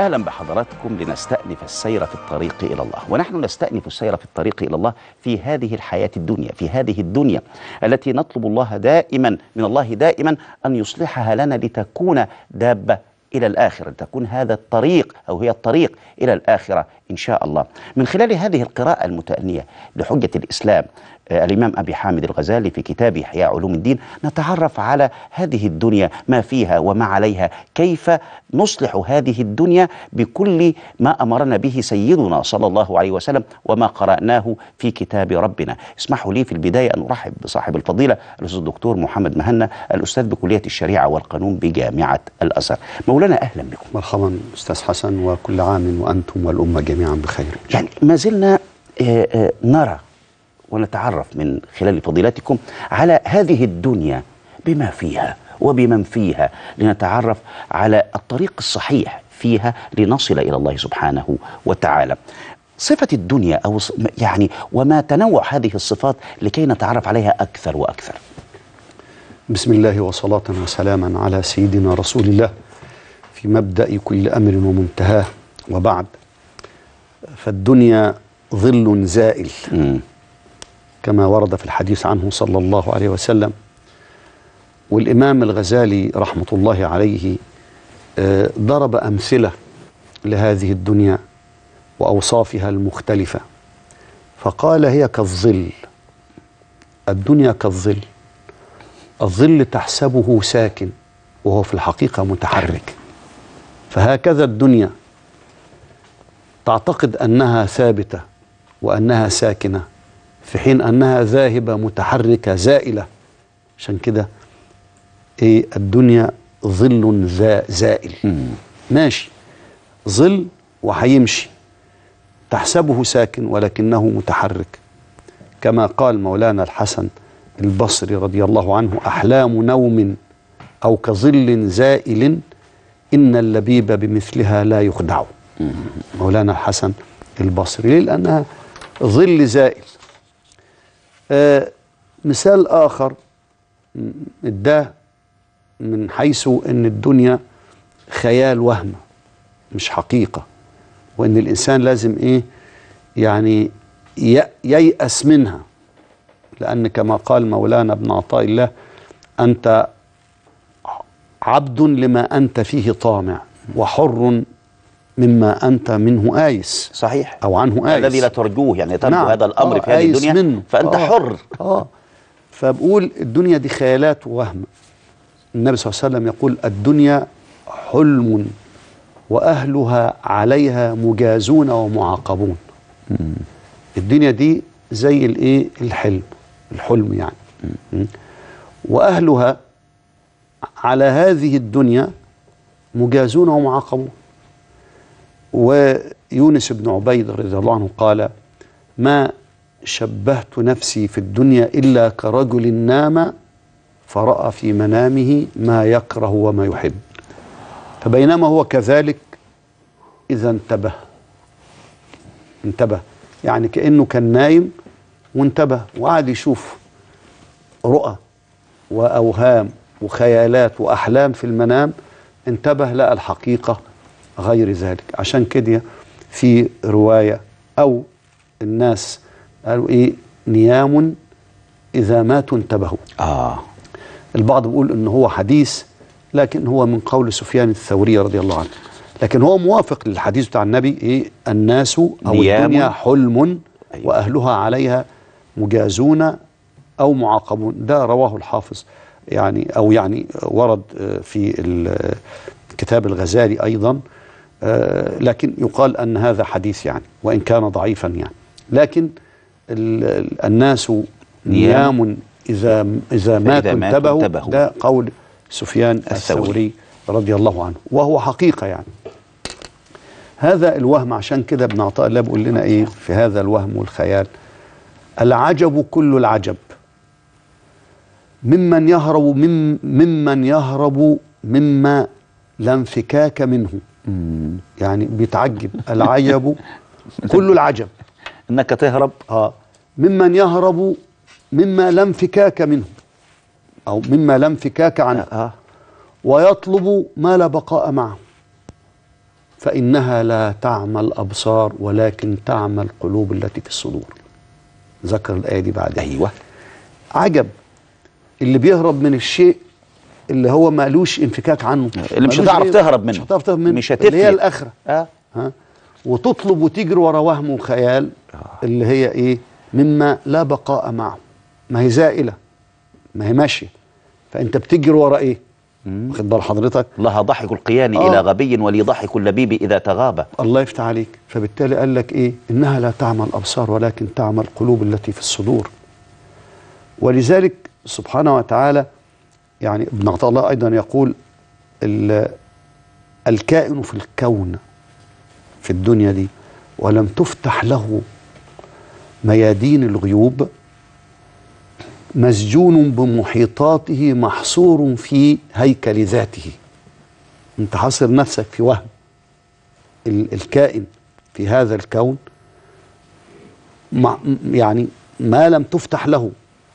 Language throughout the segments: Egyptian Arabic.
اهلا بحضراتكم لنستأنف السير في الطريق الى الله، ونحن نستأنف السير في الطريق الى الله في هذه الحياة الدنيا، في هذه الدنيا التي نطلب الله دائما من الله دائما ان يصلحها لنا لتكون دابة الى الاخره، لتكون هذا الطريق او هي الطريق الى الاخره ان شاء الله. من خلال هذه القراءة المتأنية لحجة الاسلام آه، الامام ابي حامد الغزالي في كتابه احياء علوم الدين نتعرف على هذه الدنيا ما فيها وما عليها كيف نصلح هذه الدنيا بكل ما امرنا به سيدنا صلى الله عليه وسلم وما قراناه في كتاب ربنا اسمحوا لي في البدايه ان ارحب بصاحب الفضيله الاستاذ الدكتور محمد مهنا الاستاذ بكليه الشريعه والقانون بجامعه الازهر مولانا اهلا بكم مرحبا استاذ حسن وكل عام وانتم والامه جميعا بخير يعني ما زلنا آه، آه، نرى ونتعرف من خلال فضيلتكم على هذه الدنيا بما فيها وبمن فيها لنتعرف على الطريق الصحيح فيها لنصل الى الله سبحانه وتعالى. صفه الدنيا او ص- يعني وما تنوع هذه الصفات لكي نتعرف عليها اكثر واكثر. بسم الله وصلاة وسلاما على سيدنا رسول الله في مبدأ كل أمر ومنتهاه وبعد فالدنيا ظل زائل مم. كما ورد في الحديث عنه صلى الله عليه وسلم والإمام الغزالي رحمة الله عليه آه، ضرب أمثلة لهذه الدنيا وأوصافها المختلفة فقال هي كالظل الدنيا كالظل الظل تحسبه ساكن وهو في الحقيقة متحرك فهكذا الدنيا تعتقد أنها ثابتة وأنها ساكنة في حين أنها ذاهبة متحركة زائلة عشان كده إيه الدنيا ظل زا زائل مم. ماشي ظل وهيمشي تحسبه ساكن ولكنه متحرك كما قال مولانا الحسن البصري رضي الله عنه أحلام نوم أو كظل زائل إن اللبيب بمثلها لا يخدع مولانا الحسن البصري ليه؟ لأنها ظل زائل آه مثال آخر م- اداه من حيث أن الدنيا خيال وهم مش حقيقة وأن الإنسان لازم إيه يعني ي- ييأس منها لأن كما قال مولانا ابن عطاء الله أنت عبد لما أنت فيه طامع وحر مما أنت منه آيس صحيح أو عنه آيس الذي لا ترجوه يعني ترجو نعم. هذا الامر آه، في هذه آيس الدنيا منه. فانت آه. حر. اه فبقول الدنيا دي خيالات ووهم النبي صلى الله عليه وسلم يقول الدنيا حلم واهلها عليها مجازون ومعاقبون الدنيا دي زي الايه الحلم الحلم يعني م. واهلها على هذه الدنيا مجازون ومعاقبون ويونس بن عبيد رضي الله عنه قال ما شبهت نفسي في الدنيا إلا كرجل نام فرأى في منامه ما يكره وما يحب فبينما هو كذلك إذا انتبه انتبه يعني كأنه كان نايم وانتبه وقعد يشوف رؤى وأوهام وخيالات وأحلام في المنام انتبه لقى الحقيقة غير ذلك عشان كده في رواية أو الناس قالوا إيه نيام إذا ماتوا انتبهوا اه البعض بيقول إن هو حديث لكن هو من قول سفيان الثوري رضي الله عنه لكن هو موافق للحديث بتاع النبي إيه الناس أو نيام. الدنيا حلم أيوة. وأهلها عليها مجازون أو معاقبون ده رواه الحافظ يعني أو يعني ورد آه، في ال- كتاب الغزالي أيضا آه، لكن يقال أن هذا حديث يعني وإن كان ضعيفا يعني لكن ال- ال- الناس نيام إذا إذا ماتوا ماتوا انتبهوا انتبهوا. ده قول سفيان الثوري. الثوري رضي الله عنه وهو حقيقة يعني هذا الوهم عشان كده ابن عطاء الله بيقول لنا ايه في هذا الوهم والخيال العجب كل العجب ممن يهرب من ممن يهرب مما لا انفكاك منه يعني بيتعجب العجب كل العجب انك تهرب اه ممن يهرب مما لا انفكاك منه او مما لا انفكاك عنه اه ويطلب ما لا بقاء معه فإنها لا تعمى الأبصار ولكن تعمى القلوب التي في الصدور ذكر الآية دي بعدين ايوه عجب اللي بيهرب من الشيء اللي هو مالوش انفكاك عنه اللي مش مالوش هتعرف إيه؟ تهرب منه. مش هتعرف تهرب منه مش اللي هي هتفلت. الآخرة اه ها وتطلب وتجري ورا وهم وخيال اللي هي ايه مما لا بقاء معه ما هي زائله ما هي ماشيه فانت بتجري ورا ايه واخد بال حضرتك لها ضحك القيان آه. الى غبي ولي ضحك اللبيب اذا تغاب الله يفتح عليك فبالتالي قال لك ايه انها لا تعمى الابصار ولكن تعمى القلوب التي في الصدور ولذلك سبحانه وتعالى يعني ابن عطاء الله ايضا يقول ال- الكائن في الكون في الدنيا دي ولم تفتح له ميادين الغيوب مسجون بمحيطاته محصور في هيكل ذاته انت حاصر نفسك في وهم ال- الكائن في هذا الكون مع يعني ما لم تفتح له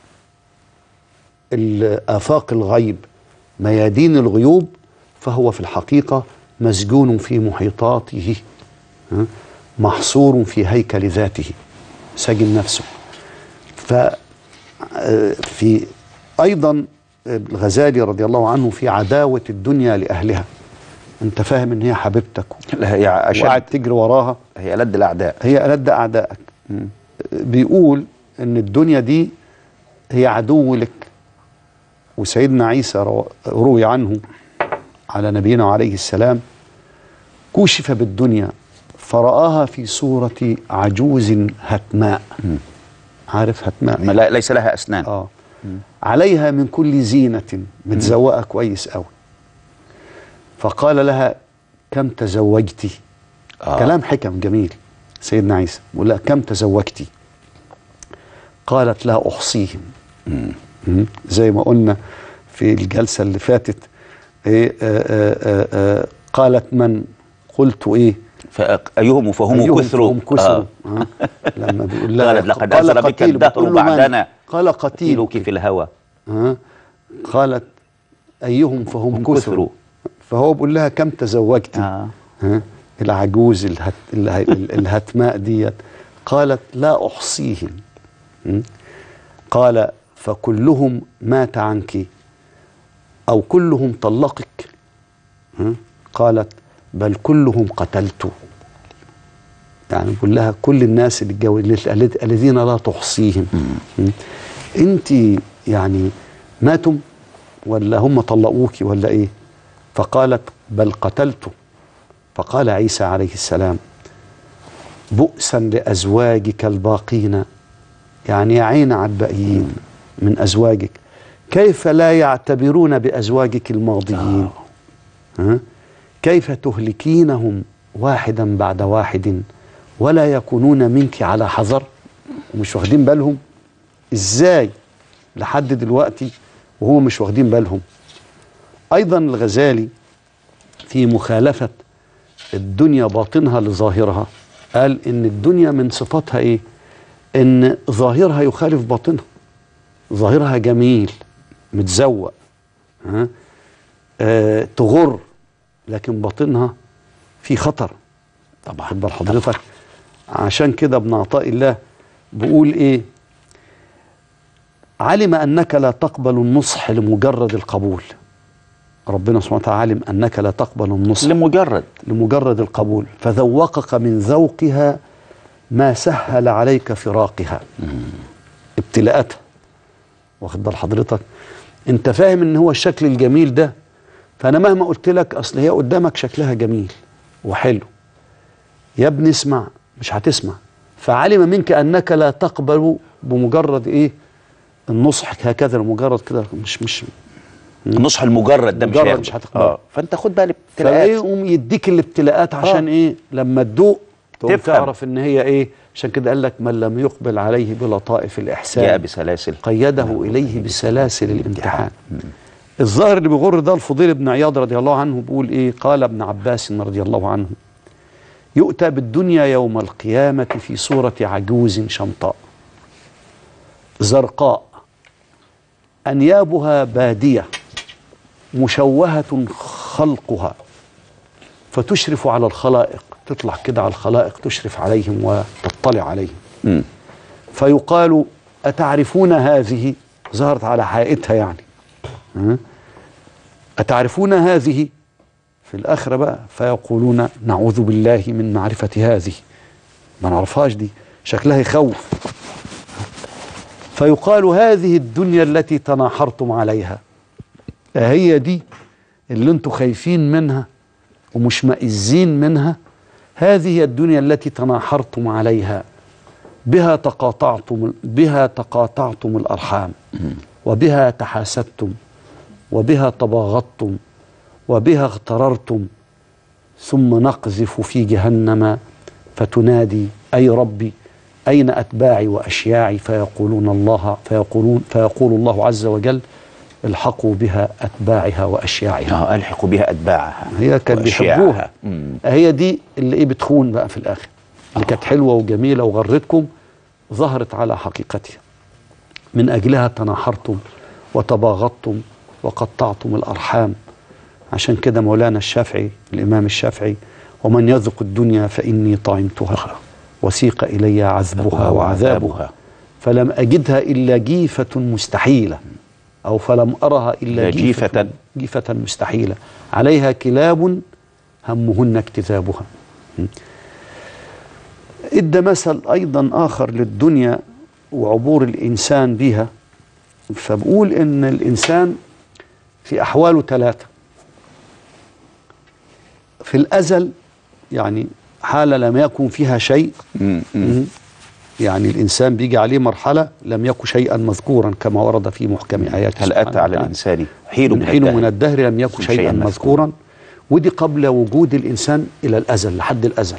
آفاق الغيب ميادين الغيوب فهو في الحقيقة مسجون في محيطاته ها؟ محصور في هيكل ذاته سجن نفسه ف آه، في أيضا الغزالي رضي الله عنه في عداوة الدنيا لأهلها أنت فاهم إن هي حبيبتك لا هي اشد وقاعد تجري وراها هي لد الاعداء هي ألد أعدائك بيقول إن الدنيا دي هي عدو لك وسيدنا عيسى رو- روي عنه على نبينا عليه السلام كشف بالدنيا فرآها في صورة عجوز هتماء عارف هتماء ما لا ليس لها اسنان اه عليها من كل زينة متزوقة كويس قوي فقال لها كم تزوجتي آه. آه. كلام حكم جميل سيدنا عيسى بيقول لها كم تزوجتي قالت لا أحصيهم مم. زي ما قلنا في الجلسة اللي فاتت إيه آه آه آه آه قالت من قلت إيه فأيهم فهم أيهم كثروا فهم كسروا آه. آه. لما بيقول لها قالت لقد قال أزل بك قتيل، الدهر بتقول له من؟ بعدنا قال قتيل قتيلك في الهوى ها قالت أيهم فهم هم كثروا كثروا. فهو بيقول لها كم تزوجت آه. ها العجوز الهت اله- ال- الهتماء ديت قالت لا أحصيهم م? قال فكلهم مات عنك أو كلهم طلقك ها؟ قالت بل كلهم قتلت يعني بقول لها كل الناس اللي اتجوز الذين لا تحصيهم م? انت يعني ماتم ولا هم طلقوك ولا ايه فقالت بل قتلت فقال عيسى عليه السلام بؤسا لازواجك الباقين يعني يا عين على الباقيين من ازواجك كيف لا يعتبرون بازواجك الماضيين ها؟ كيف تهلكينهم واحدا بعد واحد ولا يكونون منك على حذر ومش واخدين بالهم ازاي لحد دلوقتي وهم مش واخدين بالهم ايضا الغزالي في مخالفه الدنيا باطنها لظاهرها قال ان الدنيا من صفاتها ايه ان ظاهرها يخالف باطنها ظاهرها جميل متزوق ها آه تغر لكن باطنها في خطر طبعا خد بال حضرتك عشان كده ابن عطاء الله بيقول ايه علم انك لا تقبل النصح لمجرد القبول ربنا سبحانه وتعالى علم انك لا تقبل النصح لمجرد لمجرد القبول فذوقك من ذوقها ما سهل عليك فراقها ابتلاءاتها واخد بال حضرتك انت فاهم ان هو الشكل الجميل ده فانا مهما قلت لك اصل هي قدامك شكلها جميل وحلو يا ابني اسمع مش هتسمع فعلم منك انك لا تقبل بمجرد ايه النصح هكذا لمجرد كده مش مش النصح المجرد ده مش مجرد هياخده. مش هتقبله. آه. فانت خد بقى فايه الابتلاءات يقوم يديك الابتلاءات عشان آه. ايه لما تدوق تقوم تفهم. تعرف ان هي ايه عشان كده قال لك من لم يقبل عليه بلطائف جاء الاحسان بسلاسل قيده اليه بسلاسل الامتحان الظاهر اللي بيغر ده الفضيل بن عياض رضي الله عنه بيقول ايه قال ابن عباس رضي الله عنه يؤتى بالدنيا يوم القيامة في صورة عجوز شمطاء زرقاء أنيابها بادية مشوهة خلقها فتشرف على الخلائق تطلع كده على الخلائق تشرف عليهم وتطلع عليهم مم. فيقال أتعرفون هذه ظهرت على حقيقتها يعني ها؟ أتعرفون هذه في الآخرة بقى فيقولون نعوذ بالله من معرفة هذه ما نعرفهاش دي شكلها يخوف فيقال هذه الدنيا التي تناحرتم عليها هي دي اللي انتم خايفين منها ومشمئزين منها هذه هي الدنيا التي تناحرتم عليها بها تقاطعتم بها تقاطعتم الارحام وبها تحاسدتم وبها تباغضتم وبها اغتررتم ثم نقذف في جهنم فتنادي اي ربي اين اتباعي واشياعي فيقولون الله فيقولون فيقول الله عز وجل الحقوا بها اتباعها واشياعها آه، الحقوا بها اتباعها هي كان وأشياعها. بيحبوها مم. هي دي اللي ايه بتخون بقى في الاخر اللي كانت حلوه وجميله وغرتكم ظهرت على حقيقتها من اجلها تناحرتم وتباغضتم وقطعتم الارحام عشان كده مولانا الشافعي الامام الشافعي ومن يذق الدنيا فاني طعمتها وسيق الي عذبها وعذابها فلم اجدها الا جيفه مستحيله او فلم ارها الا لا جيفه جيفة. جيفه مستحيله عليها كلاب همهن اكتذابها م. ادى مثل ايضا اخر للدنيا وعبور الانسان بها فبقول ان الانسان في احواله ثلاثه في الازل يعني حاله لم يكن فيها شيء مم. مم. م. يعني الانسان بيجي عليه مرحله لم يكن شيئا مذكورا كما ورد في محكم ايات هل اتى على الانسان حين من حين من الدهر لم يكن شيئاً شيئا مذكورا. مذكورا ودي قبل وجود الانسان الى الازل لحد الازل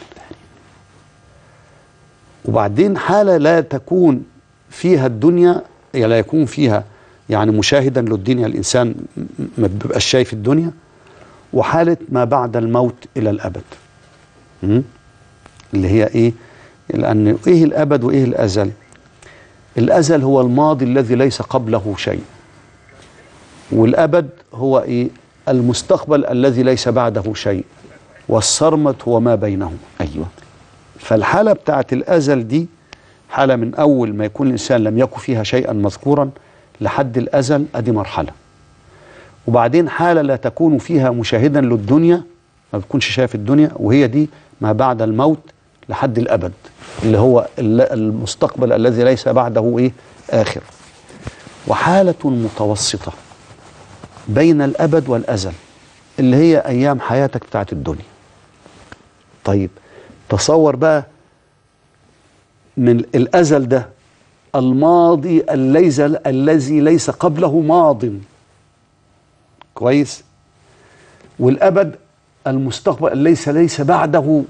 وبعدين حاله لا تكون فيها الدنيا يعني لا يكون فيها يعني مشاهدا للدنيا الانسان م- م- ما بيبقاش شايف الدنيا وحاله ما بعد الموت الى الابد م? اللي هي ايه لان ايه الابد وايه الازل الازل هو الماضي الذي ليس قبله شيء والابد هو ايه المستقبل الذي ليس بعده شيء والصرمة هو ما بينهما ايوه فالحالة بتاعت الأزل دي حالة من أول ما يكون الإنسان لم يكن فيها شيئا مذكورا لحد الأزل أدي مرحلة وبعدين حالة لا تكون فيها مشاهدا للدنيا ما بتكونش شايف الدنيا وهي دي ما بعد الموت لحد الأبد اللي هو ال- المستقبل الذي ليس بعده إيه آخر وحالة متوسطة بين الأبد والأزل اللي هي أيام حياتك بتاعت الدنيا طيب تصور بقى من الأزل ده الماضي الذي الذي ليس قبله ماض كويس والأبد المستقبل ليس ليس بعده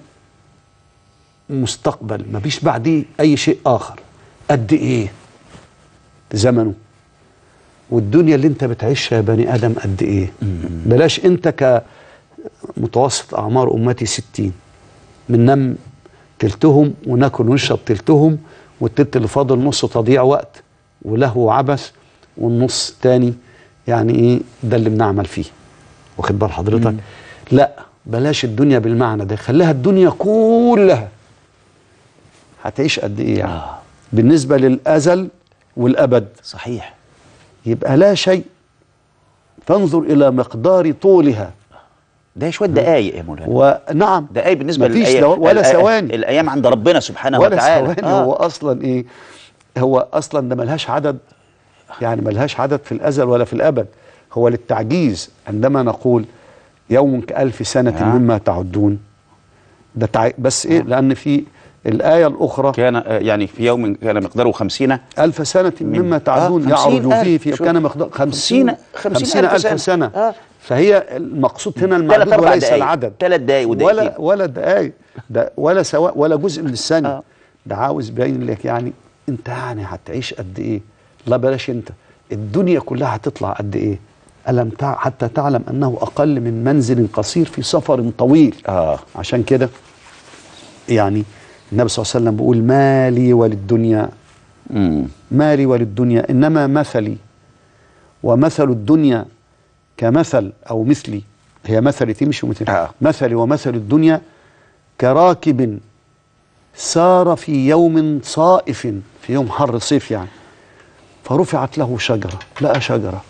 مستقبل ما فيش بعديه أي شيء آخر قد إيه زمنه والدنيا اللي انت بتعيشها يا بني آدم قد إيه بلاش انت كمتوسط أعمار أمتي ستين بننام تلتهم وناكل ونشرب تلتهم والتلت اللي فاضل نص تضييع وقت ولهو وعبث والنص التاني يعني ايه ده اللي بنعمل فيه واخد بال حضرتك لا بلاش الدنيا بالمعنى ده خليها الدنيا كلها هتعيش قد ايه يعني آه. بالنسبه للازل والابد صحيح يبقى لا شيء فانظر الى مقدار طولها ده شويه دقايق يا مولانا ونعم دقايق بالنسبه مفيش للأيام- لو- ولا الأ- ثواني. الايام عند ربنا سبحانه ولا وتعالى ثواني هو اصلا ايه هو اصلا ده ملهاش عدد يعني ملهاش عدد في الازل ولا في الابد هو للتعجيز عندما نقول يوم كألف سنة آه. مما تعدون ده تع... بس ايه لان في الآية الأخرى كان آه، يعني في يوم كان مقداره خمسين ألف سنة مما تعدون آه، خمسين يعرج فيه ألف. في شوف. كان مقدار خمسين خمسين- خمسين خمسين ألف ألف سنة. سنة, آه. فهي المقصود هنا ثلاث المعدود أربع وليس دقايق العدد ثلاث دقايق ولا ودقيقتين ولا دقايق ده ولا سواء ولا جزء من الثانية آه. ده عاوز باين لك يعني انت يعني هتعيش قد ايه لا بلاش انت الدنيا كلها هتطلع قد ايه ألم تع... حتى تعلم أنه أقل من منزل قصير في سفر طويل اه عشان كده يعني النبي صلى الله عليه وسلم بيقول ما لي وللدنيا امم ما لي وللدنيا إنما مثلي ومثل الدنيا كمثل أو مثلي هي مثل تمشي ومثل آه. مثلي ومثل الدنيا كراكب سار في يوم صائف في يوم حر صيف يعني فرفعت له شجرة لقى شجرة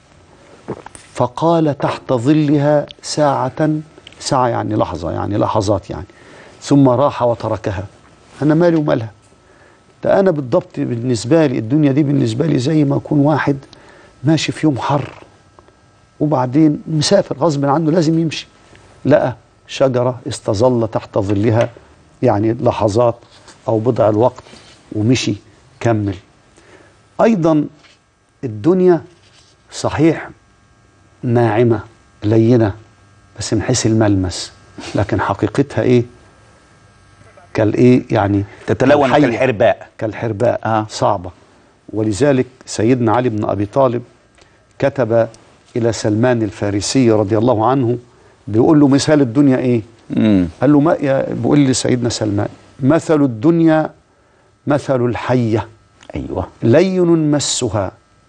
فقال تحت ظلها ساعة ساعة يعني لحظة يعني لحظات يعني ثم راح وتركها أنا مالي ومالها ده أنا بالضبط بالنسبة لي الدنيا دي بالنسبة لي زي ما أكون واحد ماشي في يوم حر وبعدين مسافر غصب عنه لازم يمشي لقى شجرة استظل تحت ظلها يعني لحظات أو بضع الوقت ومشي كمل أيضا الدنيا صحيح ناعمة لينة بس من حيث الملمس لكن حقيقتها إيه كالإيه يعني تتلون كالحية. كالحرباء كالحرباء آه. صعبة ولذلك سيدنا علي بن أبي طالب كتب إلى سلمان الفارسي رضي الله عنه بيقول له مثال الدنيا إيه مم. قال له ما يا بيقول لي سيدنا سلمان مثل الدنيا مثل الحية ايوه لين مسها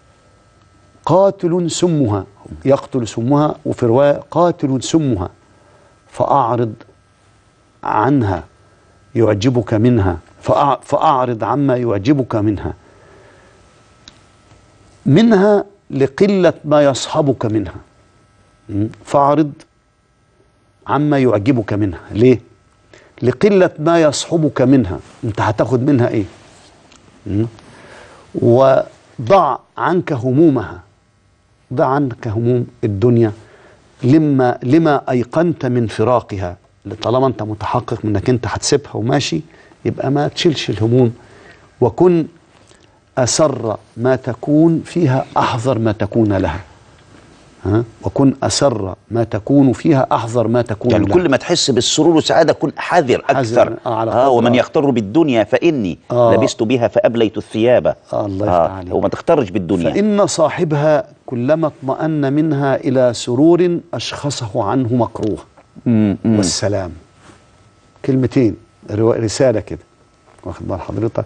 قاتل سمها يقتل سمها وفي رواية قاتل سمها فأعرض عنها يعجبك منها فأع- فأعرض عما يعجبك منها منها لقلة ما يصحبك منها م? فأعرض عما يعجبك منها ليه؟ لقلة ما يصحبك منها انت هتاخد منها ايه؟ م? وضع عنك همومها ضع عنك هموم الدنيا لما لما ايقنت من فراقها طالما انت متحقق من انك انت هتسيبها وماشي يبقى ما تشيلش الهموم وكن اسر ما تكون فيها احذر ما تكون لها ها وكن اسر ما تكون فيها احذر ما تكون يعني لها كل ما تحس بالسرور والسعاده كن حذر حذر، اكثر آه، على آه قدر- ومن آه. يغتر بالدنيا فاني آه. لبست بها فابليت الثياب آه، الله يفتح عليك. وما تختارش بالدنيا فإن صاحبها كلما اطمأن منها إلى سرور أشخصه عنه مكروه مم، مم. والسلام كلمتين رو- رسالة كده واخد بال حضرتك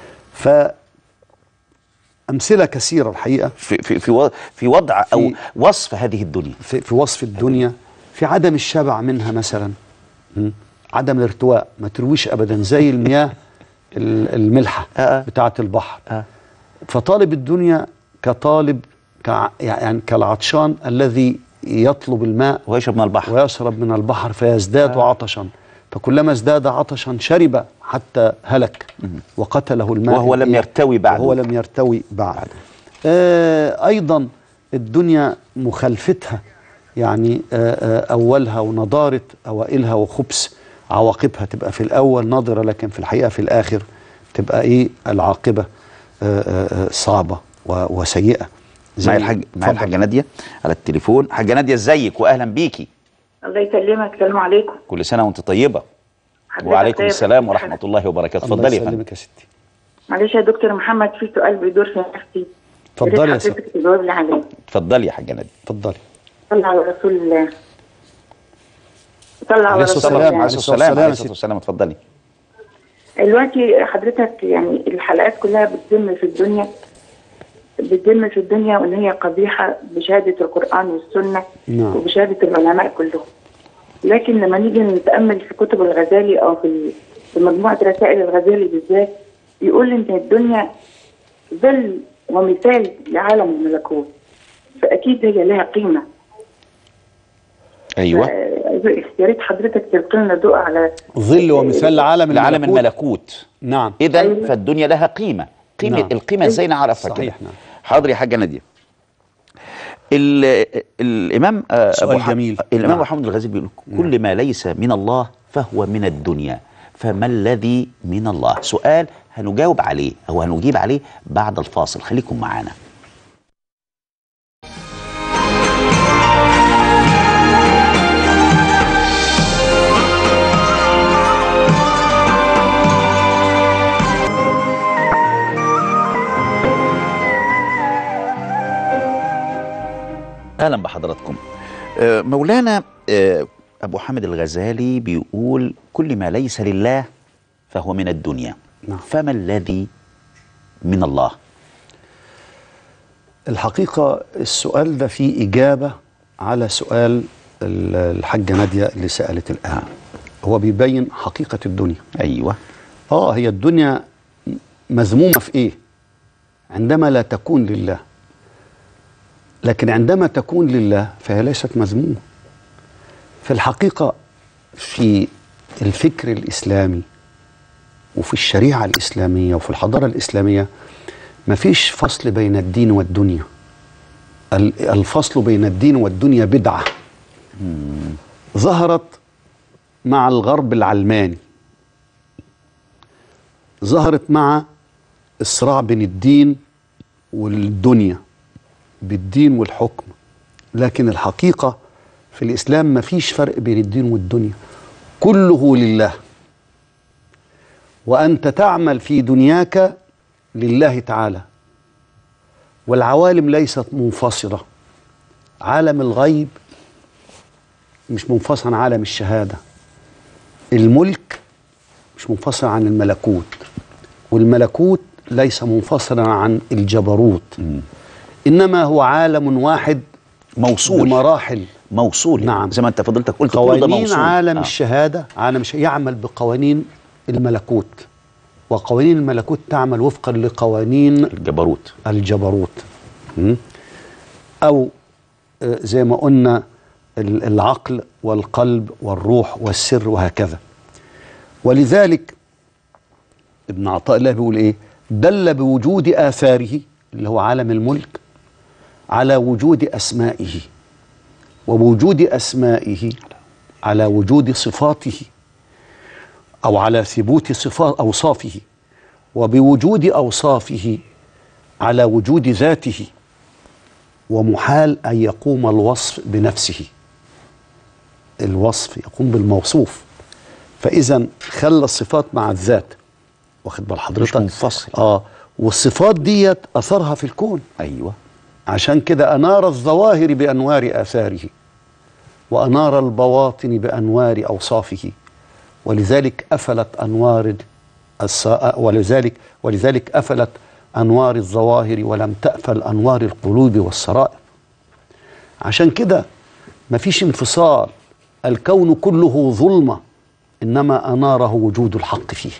فأمثلة كثيرة الحقيقة في في في و- في وضع او في- وصف هذه الدنيا في, في وصف الدنيا في عدم الشبع منها مثلا م? عدم الارتواء ما ترويش أبدا زي المياه ال- الملحة آه، آه. بتاعة البحر آه. فطالب الدنيا كطالب كع- يعني كالعطشان الذي يطلب الماء ويشرب من البحر ويشرب من البحر فيزداد آه. عطشا فكلما ازداد عطشا شرب حتى هلك وقتله الماء وهو لم الإيه؟ يرتوي بعد. وهو لم يرتوي بعد آه أيضا الدنيا مخالفتها يعني آه آه أولها ونضارة أوائلها وخبث عواقبها تبقى في الأول نضرة لكن في الحقيقة في الآخر تبقى إيه العاقبة آه آه آه صعبة و- وسيئة زي- معايا الحاج معايا اتفضل. الحاجه ناديه على التليفون حاجه ناديه ازيك واهلا بيكي الله يسلمك السلام عليكم كل سنه وانت طيبه حضرتك وعليكم طيب. السلام ورحمه الله وبركاته الله اتفضلي يا فندم يسلمك يا ستي معلش يا دكتور محمد في سؤال بيدور في نفسي اتفضلي يا يا ستي. حضرتك تجاوب لي عليه اتفضلي يا حاجه ناديه اتفضلي صلى على رسول الله صلى على عليه رسول الصلاة الله والسلام. عليه عليه الصلاه الصلاة والسلام عليه والسلام. الصلاه والسلام اتفضلي دلوقتي حضرتك يعني الحلقات كلها بتذم في الدنيا بتذم في الدنيا وان هي قبيحه بشهاده القران والسنه نعم. وبشهاده العلماء كلهم لكن لما نيجي نتامل في كتب الغزالي او في في مجموعه رسائل الغزالي بالذات يقول ان الدنيا ظل ومثال لعالم الملكوت فاكيد هي لها قيمه ايوه آه، يا ريت حضرتك تلقي لنا ضوء على ظل ومثال لعالم لعالم الملكوت. الملكوت نعم اذا أيوة. فالدنيا لها قيمه قيمه نعم. القيمه ازاي نعرفها صحيح، كده نعم. حاضر يا حاجه ناديه ال- الامام آه، سؤال أبو ح- جميل. الامام نعم. محمد الغزالي بيقول كل ما ليس من الله فهو من الدنيا فما الذي من الله سؤال هنجاوب عليه او هنجيب عليه بعد الفاصل خليكم معانا اهلا بحضراتكم آه، مولانا آه، ابو حامد الغزالي بيقول كل ما ليس لله فهو من الدنيا نعم. فما الذي من الله الحقيقة السؤال ده فيه إجابة على سؤال ال- الحاجة نادية اللي سألت الآن هو بيبين حقيقة الدنيا ايوه اه هي الدنيا مذمومة في ايه عندما لا تكون لله لكن عندما تكون لله فهي ليست مذمومة في الحقيقة في الفكر الإسلامي وفي الشريعة الإسلامية وفي الحضارة الإسلامية مفيش فصل بين الدين والدنيا ال- الفصل بين الدين والدنيا بدعة ظهرت مع الغرب العلماني ظهرت مع الصراع بين الدين والدنيا بالدين والحكم لكن الحقيقة في الإسلام مفيش فرق بين الدين والدنيا كله لله وأنت تعمل في دنياك لله تعالى والعوالم ليست منفصلة عالم الغيب مش منفصل عن عالم الشهادة الملك مش منفصل عن الملكوت والملكوت ليس منفصلا عن الجبروت إنما هو عالم واحد موصول بمراحل موصول نعم. زي ما انت فضلتك قلت كله ده قوانين موصول عالم آه. الشهادة عالم الش... يعمل بقوانين الملكوت وقوانين الملكوت تعمل وفقا لقوانين الجبروت الجبروت م? أو آه، زي ما قلنا ال- العقل والقلب والروح والسر وهكذا ولذلك ابن عطاء الله بيقول ايه دل بوجود آثاره اللي هو عالم الملك على وجود أسمائه وبوجود أسمائه على وجود صفاته أو على ثبوت صفات أوصافه وبوجود أوصافه على وجود ذاته ومحال أن يقوم الوصف بنفسه الوصف يقوم بالموصوف فإذا خلى الصفات مع الذات واخد بال حضرتك منفصل. اه والصفات ديت أثرها في الكون ايوه عشان كده أنار الظواهر بأنوار آثاره وأنار البواطن بأنوار أوصافه ولذلك أفلت أنوار الص... ولذلك ولذلك أفلت أنوار الظواهر ولم تأفل أنوار القلوب والسرائر عشان كده مفيش انفصال الكون كله ظلمة إنما أناره وجود الحق فيه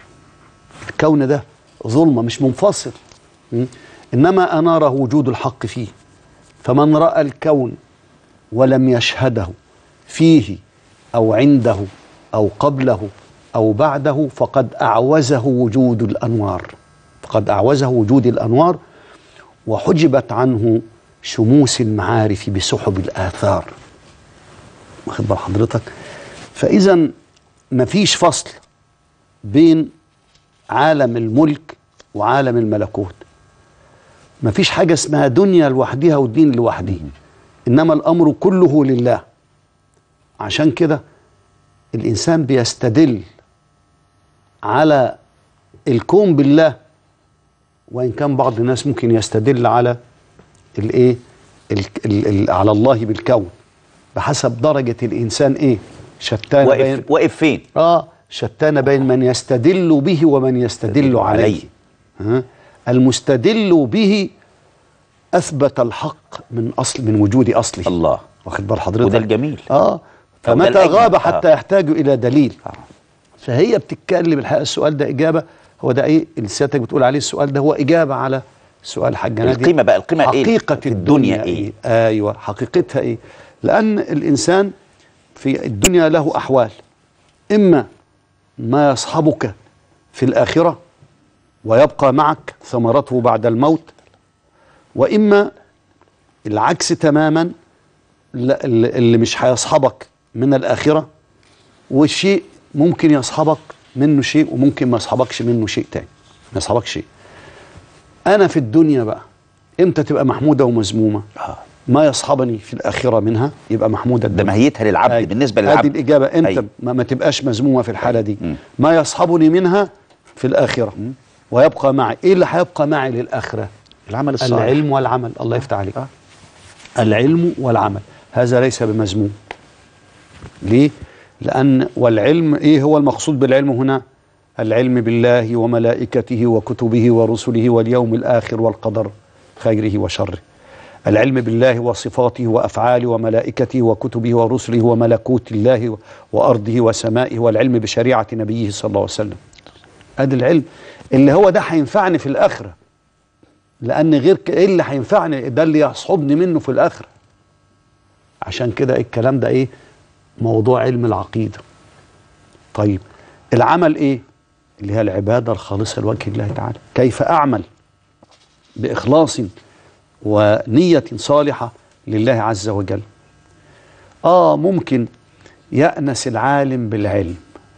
الكون ده ظلمة مش منفصل م? إنما أناره وجود الحق فيه فمن رأى الكون ولم يشهده فيه أو عنده أو قبله أو بعده فقد أعوزه وجود الأنوار فقد أعوزه وجود الأنوار وحجبت عنه شموس المعارف بسحب الآثار واخد بال حضرتك فإذا مفيش فصل بين عالم الملك وعالم الملكوت مفيش حاجة اسمها دنيا لوحدها ودين لوحده إنما الأمر كله لله عشان كده الإنسان بيستدل على الكون بالله وإن كان بعض الناس ممكن يستدل على الإيه ال ال ال على الله بالكون بحسب درجة الإنسان إيه شتان بين واقف واقف فين آه شتان بين من يستدل به ومن يستدل عليه عليه. ها؟ المستدل به أثبت الحق من أصل من وجود أصله الله واخد بال حضرتك وده الجميل. اه ده فمتى الأجمل. غاب آه. حتى يحتاج إلى دليل آه. فهي بتتكلم الحقيقة السؤال ده إجابة هو ده إيه اللي سيادتك بتقول عليه السؤال ده هو إجابة على سؤال حاج نادي القيمة بقى، القيمة إيه؟ حقيقة في الدنيا, الدنيا إيه؟ أيوة حقيقتها إيه لأن الإنسان في الدنيا له أحوال إما ما يصحبك في الآخرة ويبقى معك ثمرته بعد الموت وإما العكس تماما لا- اللي اللي مش هيصحبك من الآخرة والشيء ممكن يصحبك منه شيء وممكن ما يصحبكش منه شيء تاني ما يصحبكش شيء أنا في الدنيا بقى إمتى تبقى محمودة ومذمومة آه. ما يصحبني في الآخرة منها يبقى محمودة ده الدنيا ماهيتها للعبد أي. بالنسبه للعبد هذه الإجابة أنت أي. ما, ما تبقاش مذمومة في الحالة دي مم. ما يصحبني منها في الآخرة ويبقى معي إيه اللي هيبقى معي للآخرة العمل الصالح العلم والعمل الله يفتح عليك آه. العلم والعمل هذا ليس بمذموم ليه لأن والعلم إيه هو المقصود بالعلم هنا العلم بالله وملائكته وكتبه ورسله واليوم الآخر والقدر خيره وشره العلم بالله وصفاته وأفعاله وملائكته وكتبه ورسله وملكوت الله وأرضه وسمائه والعلم بشريعة نبيه صلى الله عليه وسلم ادي العلم اللي هو ده هينفعني في الآخرة لأن غير ك- إيه اللي هينفعني ده اللي يصحبني منه في الآخرة عشان كده الكلام ده إيه موضوع علم العقيدة طيب العمل إيه اللي هي العبادة الخالصة لوجه الله تعالى كيف أعمل بإخلاص ونية صالحة لله عز وجل آه ممكن يأنس العالم بالعلم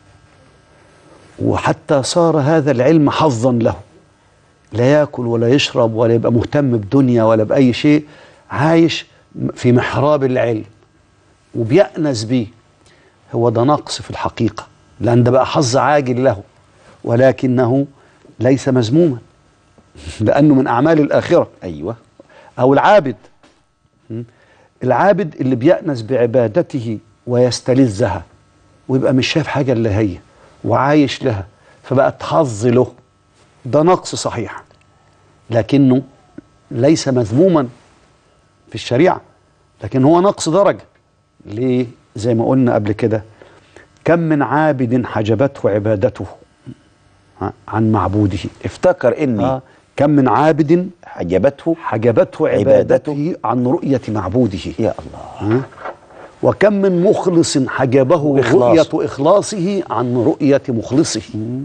وحتى صار هذا العلم حظا له لا ياكل ولا يشرب ولا يبقى مهتم بدنيا ولا بأي شيء عايش في محراب العلم وبيأنس بيه هو ده نقص في الحقيقة لأن ده بقى حظ عاجل له ولكنه ليس مذموما لأنه من أعمال الآخرة ايوه أو العابد م? العابد اللي بيأنس بعبادته ويستلذها ويبقى مش شايف حاجة إلا هي وعايش لها فبقت حظ له ده نقص صحيح لكنه ليس مذموما في الشريعة لكن هو نقص درجة ليه زي ما قلنا قبل كده كم من عابد حجبته عبادته ها، عن معبوده افتكر اني آه. كم من عابد حجبته حجبته عبادته عن رؤية معبوده يا الله ها؟ وكم من مخلص حجبه إخلاص. رؤية إخلاصه عن رؤية مخلصه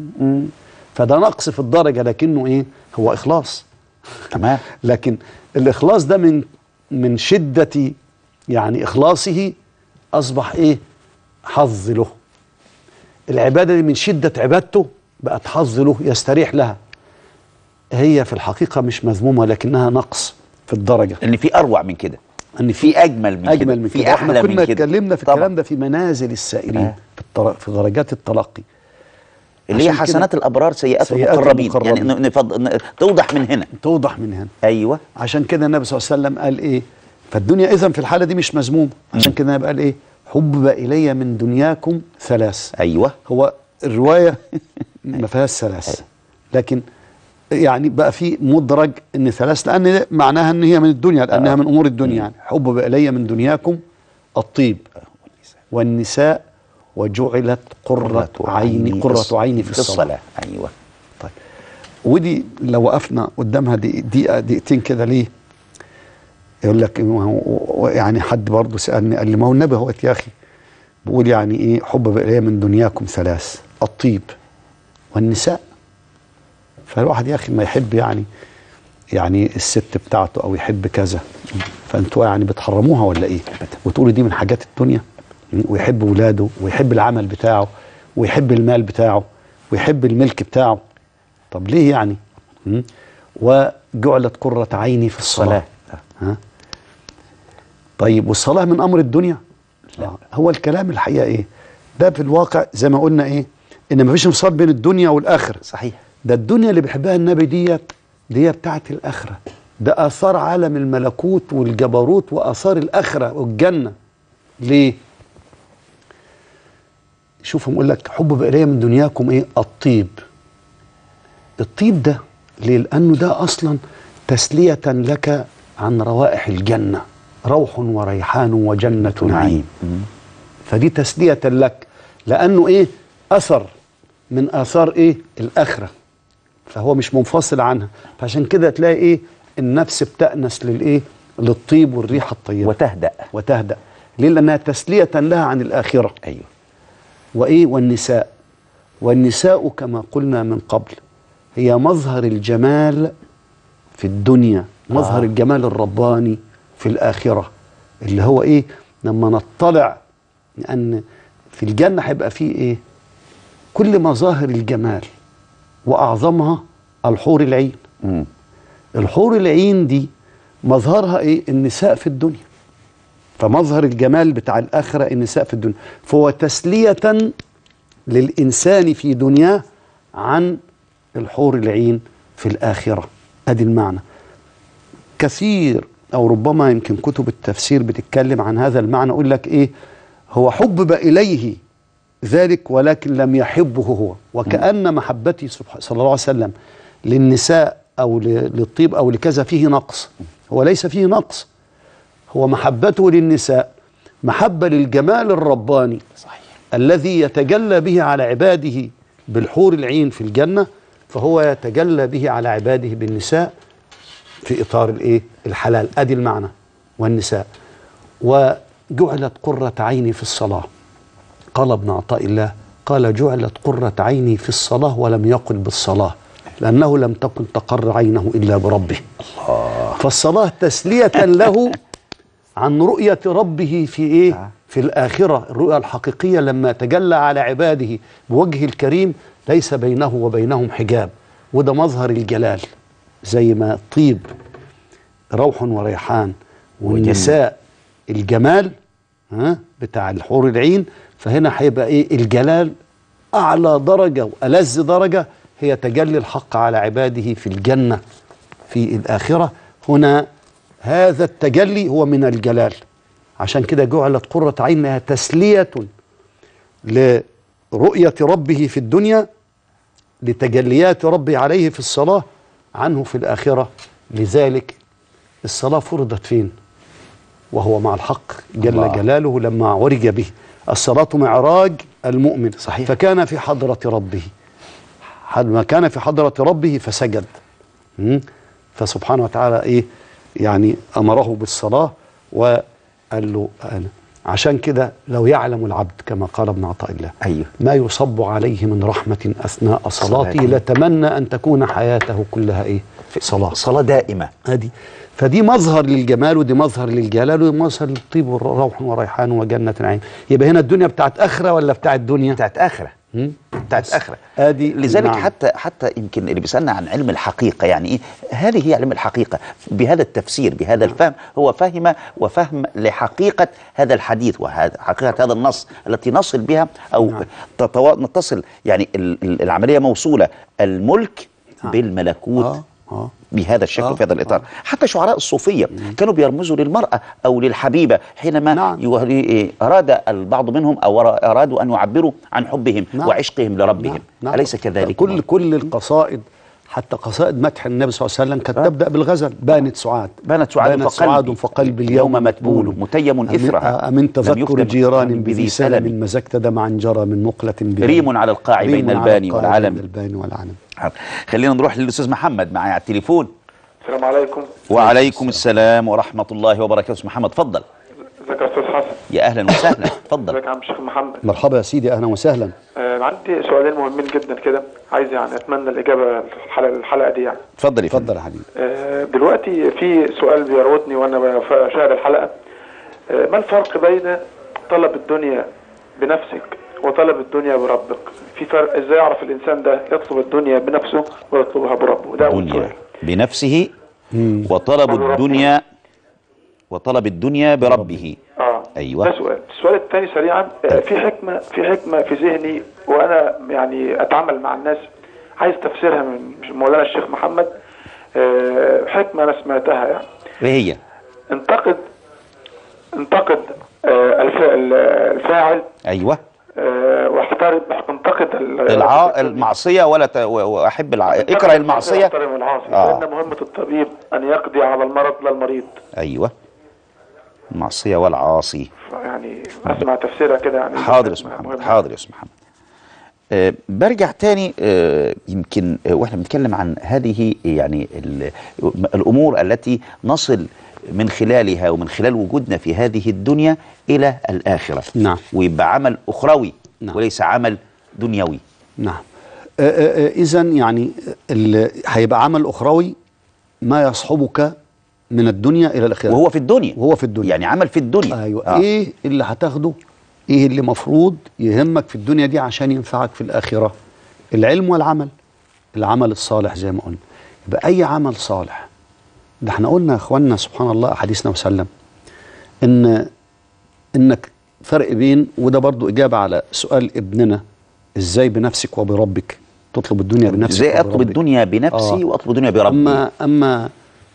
فده نقص في الدرجة لكنه إيه هو إخلاص تمام لكن الإخلاص ده من من شدة يعني إخلاصه أصبح إيه حظ له العبادة دي من شدة عبادته بقت حظ له يستريح لها هي في الحقيقة مش مذمومة لكنها نقص في الدرجة ان في اروع من كده ان في اجمل من كده اجمل من في كده احلى احنا من كنا كده اتكلمنا في طبعاً. الكلام ده في منازل السائرين آه. في, الطر... في درجات التلقي اللي هي عشان كده حسنات الابرار سيئات سيئات المقربين المقربين. يعني ن- نفض... ن- توضح من هنا توضح من هنا ايوه عشان كده النبي صلى الله عليه وسلم قال ايه فالدنيا اذا في الحاله دي مش مذمومه عشان كده النبي قال ايه حبب الي من دنياكم ثلاث ايوه هو الروايه ما فيهاش ثلاث لكن يعني بقى في مدرج ان ثلاث لان ده معناها ان هي من الدنيا لانها آه. من امور الدنيا يعني حبب الي من دنياكم الطيب والنساء وجعلت قرة عيني قرة عيني في الصلاة ايوه طيب ودي لو وقفنا قدامها دي دقيقة دقيقتين كده ليه؟ يقول لك ما هو- يعني حد برضه سألني قال لي ما هو النبي هو يا أخي بيقول يعني إيه حبب إلي من دنياكم ثلاث الطيب والنساء فالواحد يا أخي ما يحب يعني يعني الست بتاعته أو يحب كذا فأنتوا يعني بتحرموها ولا إيه؟ وتقولوا دي من حاجات الدنيا ويحب ولاده ويحب العمل بتاعه ويحب المال بتاعه ويحب الملك بتاعه طب ليه يعني م? وجعلت قرة عيني في الصلاة ها؟ طيب والصلاة من أمر الدنيا لا. هو الكلام الحقيقة إيه ده في الواقع زي ما قلنا إيه إن مفيش انفصال بين الدنيا والآخرة صحيح ده الدنيا اللي بيحبها النبي ديت دي بتاعت الآخرة ده آثار عالم الملكوت والجبروت وآثار الآخرة والجنة ليه؟ شوفهم يقول لك حبب إلي من دنياكم إيه؟ الطيب الطيب ده ليه؟ لأنه ده أصلا تسلية لك عن روائح الجنة روح وريحان وجنة نعيم فدي تسلية لك لأنه إيه أثر من آثار إيه الآخرة فهو مش منفصل عنها فعشان كده تلاقي إيه النفس بتأنس للإيه للطيب والريحة الطيبة وتهدأ وتهدأ ليه لأنها تسلية لها عن الآخرة ايوه وإيه والنساء والنساء كما قلنا من قبل هي مظهر الجمال في الدنيا مظهر آه. الجمال الرباني في الآخرة اللي هو إيه لما نطلع لأن في الجنة هيبقى فيه إيه كل مظاهر الجمال وأعظمها الحور العين مم. الحور العين دي مظهرها ايه النساء في الدنيا فمظهر الجمال بتاع الآخرة النساء في الدنيا فهو تسلية للإنسان في دنياه عن الحور العين في الآخرة أدي المعنى كثير أو ربما يمكن كتب التفسير بتتكلم عن هذا المعنى يقول لك إيه هو حبب إليه ذلك ولكن لم يحبه هو وكأن محبتي سبح- صلى الله عليه وسلم للنساء أو ل- للطيب أو لكذا فيه نقص هو ليس فيه نقص هو محبته للنساء محبة للجمال الرباني صحيح الذي يتجلى به على عباده بالحور العين في الجنة فهو يتجلى به على عباده بالنساء في إطار الإيه؟ الحلال أدي المعنى والنساء وجعلت قرة عيني في الصلاة قال ابن عطاء الله قال جعلت قرة عيني في الصلاة ولم يقل بالصلاة لأنه لم تكن تقر عينه إلا بربه فالصلاة تسلية له عن رؤية ربه في إيه؟ في الآخرة الرؤية الحقيقية لما تجلى على عباده بوجه الكريم ليس بينه وبينهم حجاب وده مظهر الجلال زي ما الطيب روح وريحان والنساء الجمال ها بتاع الحور العين فهنا هيبقى ايه الجلال اعلى درجه والذ درجه هي تجلي الحق على عباده في الجنه في الاخره هنا هذا التجلي هو من الجلال عشان كده جعلت قرة عينها تسلية لرؤية ربه في الدنيا لتجليات ربه عليه في الصلاة عنه في الآخرة لذلك الصلاة فرضت فين وهو مع الحق جل الله. جلاله لما عرج به الصلاة معراج المؤمن صحيح. فكان في حضرة ربه ما كان في حضرة ربه فسجد مم؟ فسبحانه وتعالى ايه يعني امره بالصلاه وقال له انا عشان كده لو يعلم العبد كما قال ابن عطاء الله أيوه. ما يصب عليه من رحمه اثناء صلاته صلاته. لتمنى ان تكون حياته كلها ايه في صلاه صلاة دائمة ادي فدي مظهر للجمال ودي مظهر للجلال ودي مظهر للطيب والروح وريحان وجنة نعيم يبقى هنا الدنيا بتاعت اخره ولا بتاعت دنيا بتاعت آخرة مم؟ بتاعت آخرة ادي لذلك نعم. حتى حتى يمكن اللي بيسالنا عن علم الحقيقه يعني ايه هذه هي علم الحقيقه بهذا التفسير بهذا الفهم هو فهم وفهم لحقيقه هذا الحديث وهذا حقيقه هذا النص التي نصل بها او نعم. تتوا... نتصل يعني ال- ال- العمليه موصوله الملك نعم. بالملكوت اه اه بهذا الشكل آه، وفي هذا الاطار حتى شعراء الصوفيه كانوا بيرمزوا للمراه او للحبيبه حينما نعم. يو- إيه، اراد البعض منهم او ارادوا ان يعبروا عن حبهم نعم. وعشقهم لربهم نعم. اليس كذلك كل كل القصائد حتى قصائد مدح النبي صلى الله عليه وسلم كانت تبدا بالغزل بانت سعاد بانت سعاد بانت فقلبي سعاد فقلبي اليوم متبول متيم إثرها أمن لم تذكر يخدم جيران بذي بذي سلم. سلم مزجت دمعا جرى من مقلة بليل. ريم على القاع ريم بين على الباني القاع والعلم. بين الباني والعلم حاضر. خلينا نروح للاستاذ محمد معايا على التليفون السلام عليكم وعليكم السلام ورحمه الله وبركاته استاذ محمد اتفضل ازيك يا استاذ حسن يا اهلا وسهلا اتفضل ازيك يا عم الشيخ محمد مرحبا يا سيدي اهلا وسهلا آه عندي سؤالين مهمين جدا كده عايز يعني اتمنى الاجابه في الحلقه الحلقه دي يعني اتفضل يا فندم اتفضل يا حبيبي آه دلوقتي في سؤال بيراودني وانا بشاهد الحلقه آه ما الفرق بين طلب الدنيا بنفسك وطلب الدنيا بربك في فرق ازاي يعرف الانسان ده يطلب الدنيا بنفسه ويطلبها بربه ده اول الدنيا سؤال بنفسه وطلب الدنيا وطلب الدنيا بربه اه أيوة. ده سؤال السؤال الثاني سريعا آه، في حكمه في حكمه في ذهني وانا يعني اتعامل مع الناس عايز تفسيرها من مولانا الشيخ محمد آه، حكمه انا سمعتها يعني ايه هي انتقد انتقد آه، الف- ال- الفاعل ايوه آه، واحترم انتقد ال- الع... المعصيه ولا ت... و- واحب الع... انتقد اكره المعصيه واحترم العاصي آه. فان مهمه الطبيب ان يقضي على المرض لا المريض ايوه المعصيه والعاصي يعني اسمع تفسيرها كده يعني حاضر يا استاذ محمد مهمة. حاضر يا استاذ محمد آه، برجع تاني آه، يمكن آه، واحنا بنتكلم عن هذه يعني ال- الامور التي نصل من خلالها ومن خلال وجودنا في هذه الدنيا الى الاخره نعم. ويبقى عمل اخروي نعم. وليس عمل دنيوي نعم اذا يعني ال- هيبقى عمل اخروي ما يصحبك من الدنيا الى الاخره وهو في الدنيا وهو في الدنيا يعني عمل في الدنيا ايوه آه. ايه اللي هتاخده ايه اللي مفروض يهمك في الدنيا دي عشان ينفعك في الاخره العلم والعمل العمل الصالح زي ما قلنا يبقى اي عمل صالح ده احنا قلنا يا اخواننا سبحان الله حديثنا وسلم ان انك فرق بين وده برضو اجابه على سؤال ابننا ازاي بنفسك وبربك تطلب الدنيا بنفسك ازاي اطلب وبربك. الدنيا بنفسي آه. واطلب الدنيا بربي أما أما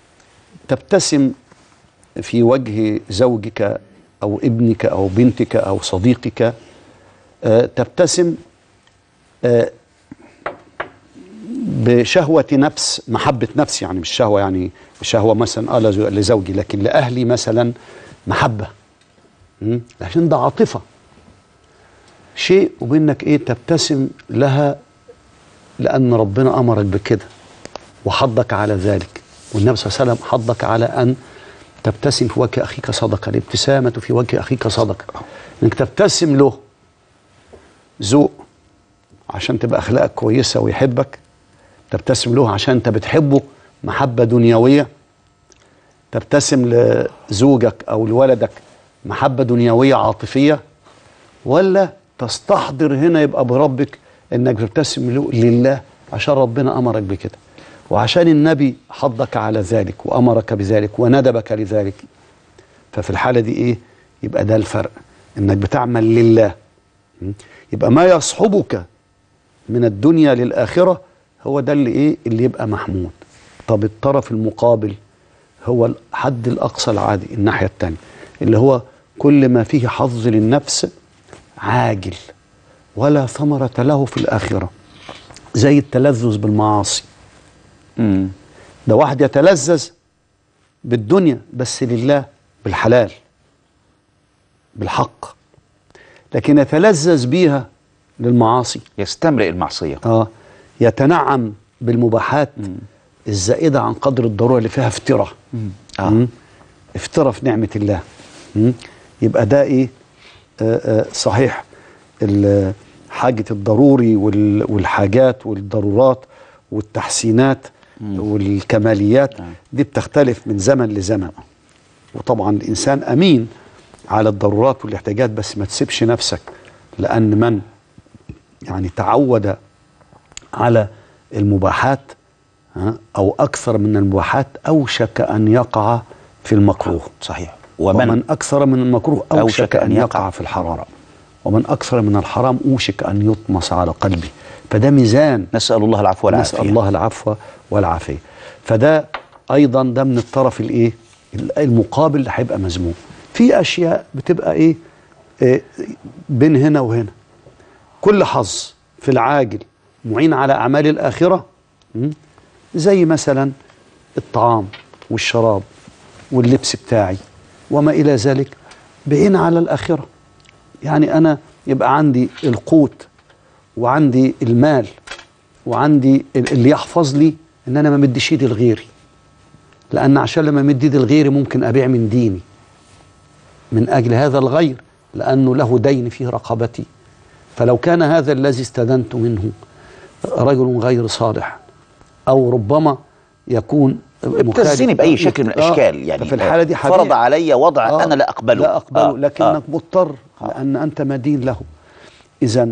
تبتسم في وجه زوجك أو ابنك أو بنتك أو صديقك آه، تبتسم آه، بشهوة نفس محبة نفس يعني مش شهوة يعني شهوة مثلا آه لزو- لزوجي لكن لأهلي مثلا محبة مم؟ عشان ده عاطفة شيء وبينك ايه تبتسم لها لأن ربنا أمرك بكده وحضك على ذلك والنبي صلى الله عليه وسلم حضك على أن تبتسم في وجه أخيك صدقة الابتسامة في وجه أخيك صدقة إنك تبتسم له ذوق عشان تبقى أخلاقك كويسة ويحبك تبتسم له عشان أنت بتحبه محبة دنيوية تبتسم لزوجك أو لولدك محبة دنيوية عاطفية ولا تستحضر هنا يبقى بربك انك بتبتسم له- لله عشان ربنا امرك بكده وعشان النبي حضك على ذلك وامرك بذلك وندبك لذلك ففي الحاله دي ايه يبقى ده الفرق انك بتعمل لله م? يبقى ما يصحبك من الدنيا للاخره هو ده اللي ايه اللي يبقى محمود طب الطرف المقابل هو الحد الاقصى العادي الناحيه الثانيه اللي هو كل ما فيه حظ للنفس عاجل ولا ثمرة له في الآخرة زي التلذذ بالمعاصي مم. ده واحد يتلذذ بالدنيا بس لله بالحلال بالحق لكن يتلذذ بيها للمعاصي يستمرئ المعصية اه يتنعم بالمباحات الزائدة عن قدر الضرورة اللي فيها افتراء آه. مم. افترى في نعمة الله مم. يبقى ده ايه آه آه صحيح ال- حاجة الضروري وال- والحاجات والضرورات والتحسينات والكماليات دي بتختلف من زمن لزمن وطبعا الإنسان أمين على الضرورات والاحتياجات بس ما تسيبش نفسك لأن من يعني تعود على المباحات ها، أو أكثر من المباحات أوشك أن يقع في المكروه صحيح ومن, ومن أكثر من المكروه أوشك, أن يقع في الحرام ومن أكثر من الحرام أوشك أن يطمس على قلبه فده ميزان نسأل الله العفو والعافية نسأل الله العفو والعافية فده أيضا ده من الطرف الإيه المقابل اللي هيبقى مذموم في أشياء بتبقى إيه آه، بين هنا وهنا كل حظ في العاجل معين على أعمال الآخرة م? زي مثلا الطعام والشراب واللبس بتاعي وما إلى ذلك بعين على الآخرة يعني أنا يبقى عندي القوت وعندي المال وعندي ال- اللي يحفظ لي ان انا ما مديش ايدي لغيري لان عشان لما مد ايدي لغيري ممكن ابيع من ديني من اجل هذا الغير لانه له دين في رقبتي فلو كان هذا الذي استدنت منه رجل غير صالح او ربما يكون ابتزني بأي شكل من آه، الأشكال يعني ففي الحاله دي فرض هبيع. علي وضع آه، أنا لا أقبله لا أقبله آه، لكنك آه. مضطر لأن أنت مدين له إذا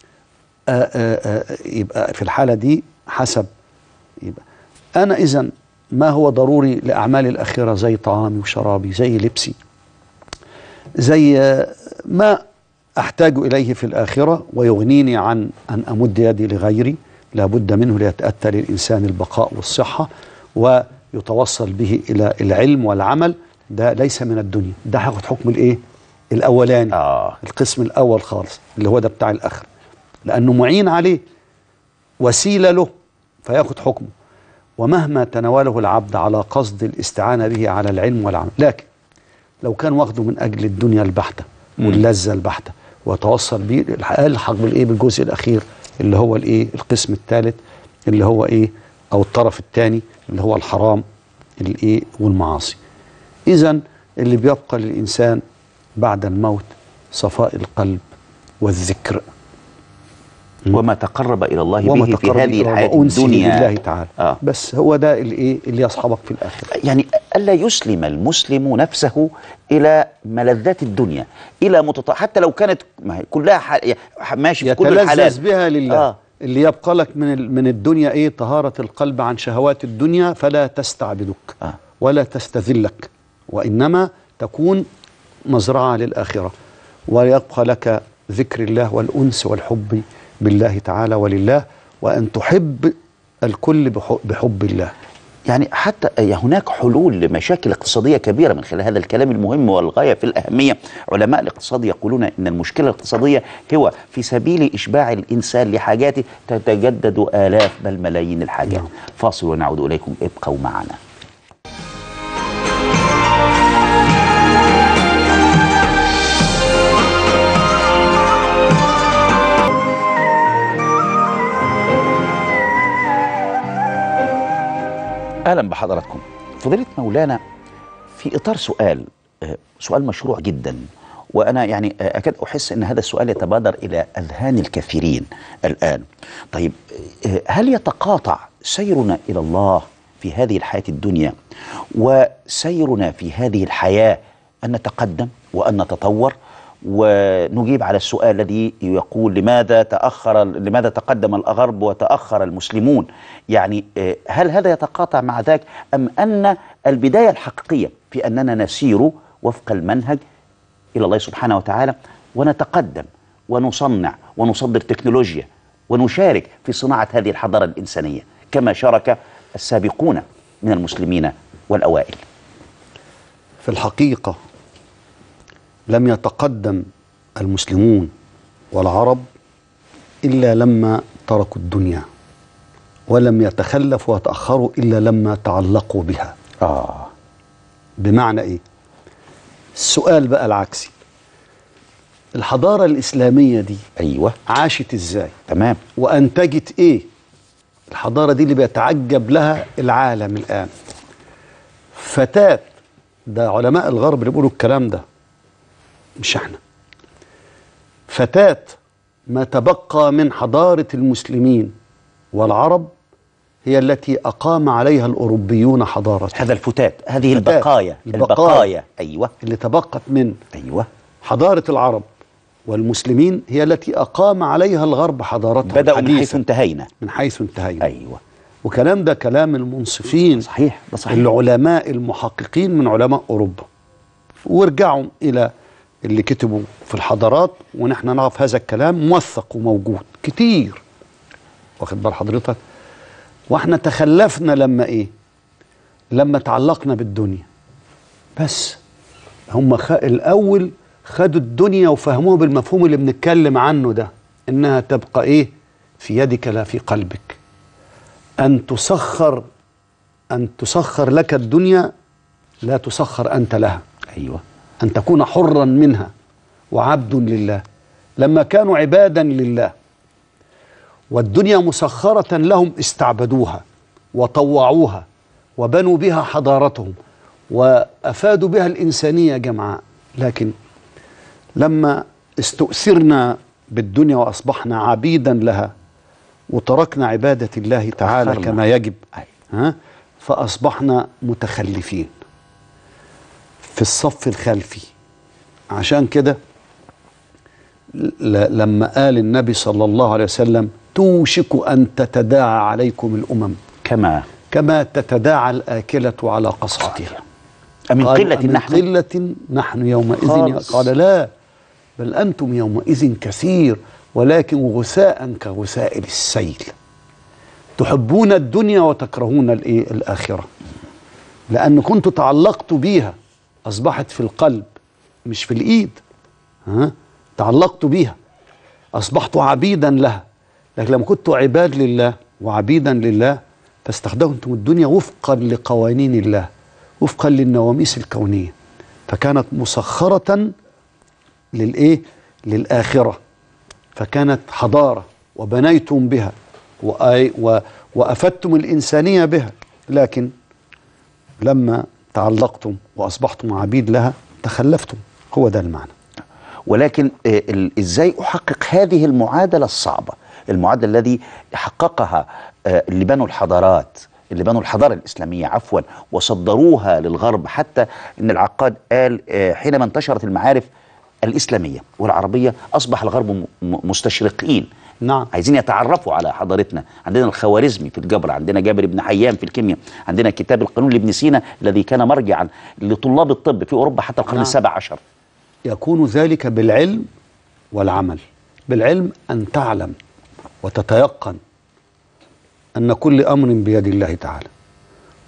يبقى في الحالة دي حسب يبقى أنا إذا ما هو ضروري لأعمال الآخرة زي طعامي وشرابي زي لبسي زي آه، ما أحتاج إليه في الآخرة ويغنيني عن أن أمد يدي لغيري لابد منه ليتأتى للإنسان البقاء والصحة ويتوصل به إلى العلم والعمل ده ليس من الدنيا ده هياخد حكم الإيه الأولاني آه. القسم الأول خالص اللي هو ده بتاع الآخر لأنه معين عليه وسيلة له فياخد حكمه ومهما تناوله العبد على قصد الاستعانة به على العلم والعمل لكن لو كان واخده من أجل الدنيا البحتة واللذة البحتة وتوصل بيه الحق بالايه بالجزء الاخير اللي هو الايه القسم الثالث اللي هو ايه او الطرف الثاني اللي هو الحرام الايه والمعاصي اذا اللي بيبقى للانسان بعد الموت صفاء القلب والذكر وما تقرب الى الله وما به في تقرب هذه إلى الله الحياه وأنسه الدنيا بالله تعالى آه. بس هو ده الايه اللي يصحبك في الاخره يعني الا يسلم المسلم نفسه الى ملذات الدنيا الى متط... حتى لو كانت ما هي كلها ح... ماشي في كل يتلذذ الحالات بها لله آه. آه. اللي يبقى لك من ال- من الدنيا ايه طهاره القلب عن شهوات الدنيا فلا تستعبدك آه. ولا تستذلك وانما تكون مزرعه للاخره ويبقى لك ذكر الله والانس والحب بالله تعالى ولله وان تحب الكل بح- بحب الله يعني حتى هناك حلول لمشاكل اقتصادية كبيرة من خلال هذا الكلام المهم والغاية في الأهمية علماء الاقتصاد يقولون أن المشكلة الاقتصادية هو في سبيل إشباع الإنسان لحاجاته تتجدد آلاف بل ملايين الحاجات نعم. فاصل ونعود إليكم ابقوا معنا اهلا بحضراتكم فضيله مولانا في اطار سؤال آه، سؤال مشروع جدا وانا يعني آه، اكاد احس ان هذا السؤال يتبادر الى اذهان الكثيرين الان طيب آه، هل يتقاطع سيرنا الى الله في هذه الحياه الدنيا وسيرنا في هذه الحياه ان نتقدم وان نتطور ونجيب على السؤال الذي يقول لماذا تأخر لماذا تقدم الغرب وتأخر المسلمون يعني آه، هل هذا يتقاطع مع ذاك أم أن البداية الحقيقية في أننا نسير وفق المنهج إلى الله سبحانه وتعالى ونتقدم ونصنع ونصدر تكنولوجيا ونشارك في صناعة هذه الحضارة الإنسانية كما شارك السابقون من المسلمين والأوائل في الحقيقة لم يتقدم المسلمون والعرب إلا لما تركوا الدنيا ولم يتخلفوا وتأخروا إلا لما تعلقوا بها آه بمعنى إيه؟ السؤال بقى العكسي الحضارة الإسلامية دي أيوة عاشت إزاي؟ تمام وأنتجت إيه؟ الحضارة دي اللي بيتعجب لها العالم الآن فتاة ده علماء الغرب اللي بيقولوا الكلام ده مش احنا فتاة ما تبقى من حضارة المسلمين والعرب هي التي أقام عليها الأوروبيون حضارة هذا الفتات هذه فتات. البقايا البقايا. البقايا أيوة اللي تبقت من أيوة حضارة العرب والمسلمين هي التي أقام عليها الغرب حضارتهم بدأوا من حيث حديثاً. انتهينا من حيث انتهينا أيوة وكلام ده كلام المنصفين صحيح ده صحيح العلماء المحققين من علماء أوروبا وارجعوا إلى اللي كتبوا في الحضارات ونحن نعرف هذا الكلام موثق وموجود كتير واخد بال حضرتك واحنا تخلفنا لما ايه لما تعلقنا بالدنيا بس هم خ... الاول خدوا الدنيا وفهموها بالمفهوم اللي بنتكلم عنه ده انها تبقى ايه في يدك لا في قلبك ان تسخر ان تسخر لك الدنيا لا تسخر انت لها أيوة أن تكون حرا منها وعبد لله لما كانوا عبادا لله والدنيا مسخرة لهم استعبدوها وطوعوها وبنوا بها حضارتهم وأفادوا بها الإنسانية جمعاء لكن لما استؤثرنا بالدنيا وأصبحنا عبيدا لها وتركنا عبادة الله تعالى أخرنا. كما يجب أيوة. ها فأصبحنا متخلفين في الصف الخلفي عشان كده ل- لما قال النبي صلى الله عليه وسلم توشك أن تتداعى عليكم الأمم كما كما تتداعى الآكلة على قصعتها من قال قلة من نحن قلة نحن يومئذ خالص. قال لا بل أنتم يومئذ كثير ولكن غثاء كغثاء السيل تحبون الدنيا وتكرهون الإيه؟ الآخرة لأن كنت تعلقت بيها أصبحت في القلب مش في الإيد ها؟ تعلقت بيها أصبحت عبيدا لها لكن لما كنت عباد لله وعبيدا لله فاستخدمتم الدنيا وفقا لقوانين الله وفقا للنواميس الكونية فكانت مسخرة للإيه؟ للآخرة فكانت حضارة وبنيتم بها وآي و وأفدتم الإنسانية بها لكن لما تعلقتم وأصبحتم عبيد لها تخلفتم هو ده المعنى ولكن آه، ال- ازاي احقق هذه المعادله الصعبه المعادله الذي حققها آه، اللي بنوا الحضارات اللي بنوا الحضاره الاسلاميه عفوا وصدروها للغرب حتى ان العقاد قال آه، حينما انتشرت المعارف الاسلاميه والعربيه اصبح الغرب م- م- مستشرقين نعم عايزين يتعرفوا على حضارتنا عندنا الخوارزمي في الجبر عندنا جابر بن حيان في الكيمياء عندنا كتاب القانون لابن سينا الذي كان مرجعا لطلاب الطب في اوروبا حتى القرن نعم. السابع عشر يكون ذلك بالعلم والعمل بالعلم أن تعلم وتتيقن أن كل أمر بيد الله تعالى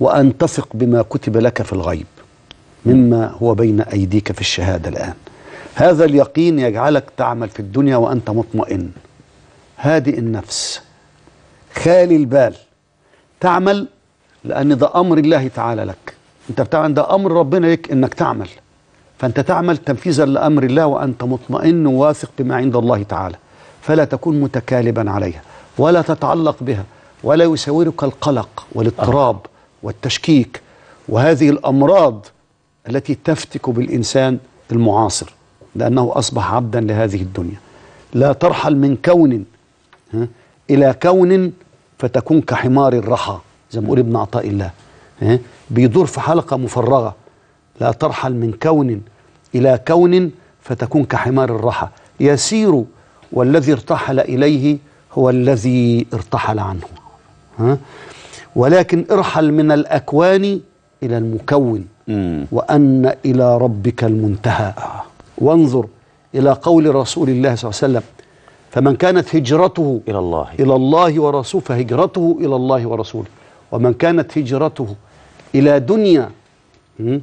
وأن تثق بما كتب لك في الغيب مما هو بين أيديك في الشهادة الآن هذا اليقين يجعلك تعمل في الدنيا وأنت مطمئن هادئ النفس خالي البال تعمل لأن ده أمر الله تعالى لك أنت بتعمل ده أمر ربنا لك إنك تعمل فأنت تعمل تنفيذا لأمر الله وأنت مطمئن واثق بما عند الله تعالى فلا تكون متكالبا عليها ولا تتعلق بها ولا يساورك القلق والاضطراب والتشكيك وهذه الأمراض التي تفتك بالإنسان المعاصر لأنه أصبح عبدا لهذه الدنيا لا ترحل من كون ها، إلى كون فتكون كحمار الرحى زي ما بيقول ابن عطاء الله ها، بيدور في حلقة مفرغة لا ترحل من كون إلى كون فتكون كحمار الرحى يسير والذي ارتحل إليه هو الذي ارتحل عنه ها؟ ولكن ارحل من الأكوان إلى المكون مم. وأن إلى ربك المنتهى وانظر إلى قول رسول الله صلى الله عليه وسلم فمن كانت هجرته إلى الله إلى الله ورسوله فهجرته إلى الله ورسوله ومن كانت هجرته إلى دنيا م?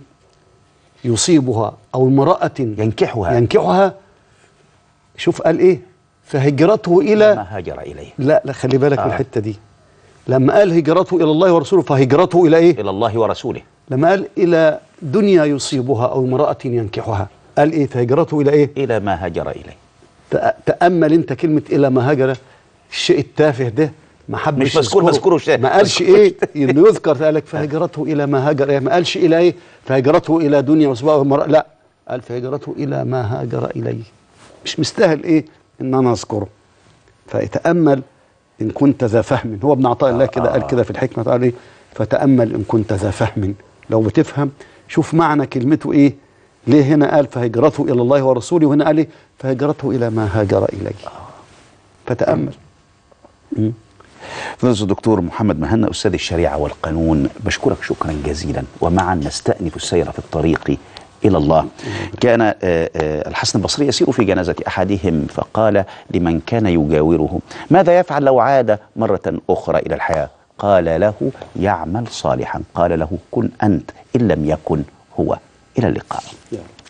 يصيبها أو امرأة ينكحها ينكحها شوف قال إيه فهجرته إلى ما هاجر إليه لا لا خلي بالك من آه. الحتة دي لما قال هجرته إلى الله ورسوله فهجرته إلى إيه إلى الله ورسوله لما قال إلى دنيا يصيبها أو امرأة ينكحها قال إيه فهجرته إلى إيه إلى ما هاجر إليه تأ- تأمل أنت كلمة إلى ما هاجر الشيء التافه ده ما حبش مش مذكور- يذكره. مذكوره شيء. ما قالش مذكور ايه انه يذكر قال لك فهجرته الى ما هاجر إيه؟ ما قالش الى ايه فهجرته الى دنيا وصباح ومرأة لا قال فهجرته الى ما هاجر اليه مش مستاهل ايه ان انا اذكره فيتامل ان كنت ذا فهم هو ابن عطاء الله كده قال كده في الحكمه قال ايه فتامل ان كنت ذا فهم لو بتفهم شوف معنى كلمته ايه ليه هنا قال فهجرته الى الله ورسوله وهنا قال ايه فهجرته الى ما هاجر اليه فتامل فضيلة الدكتور محمد مهنا أستاذ الشريعة والقانون بشكرك شكرا جزيلا ومعا نستأنف السير في الطريق إلى الله كان آه، آه، الحسن البصري يسير في جنازة أحدهم فقال لمن كان يجاوره ماذا يفعل لو عاد مرة أخرى إلى الحياة قال له يعمل صالحا قال له كن أنت إن لم يكن هو إلى اللقاء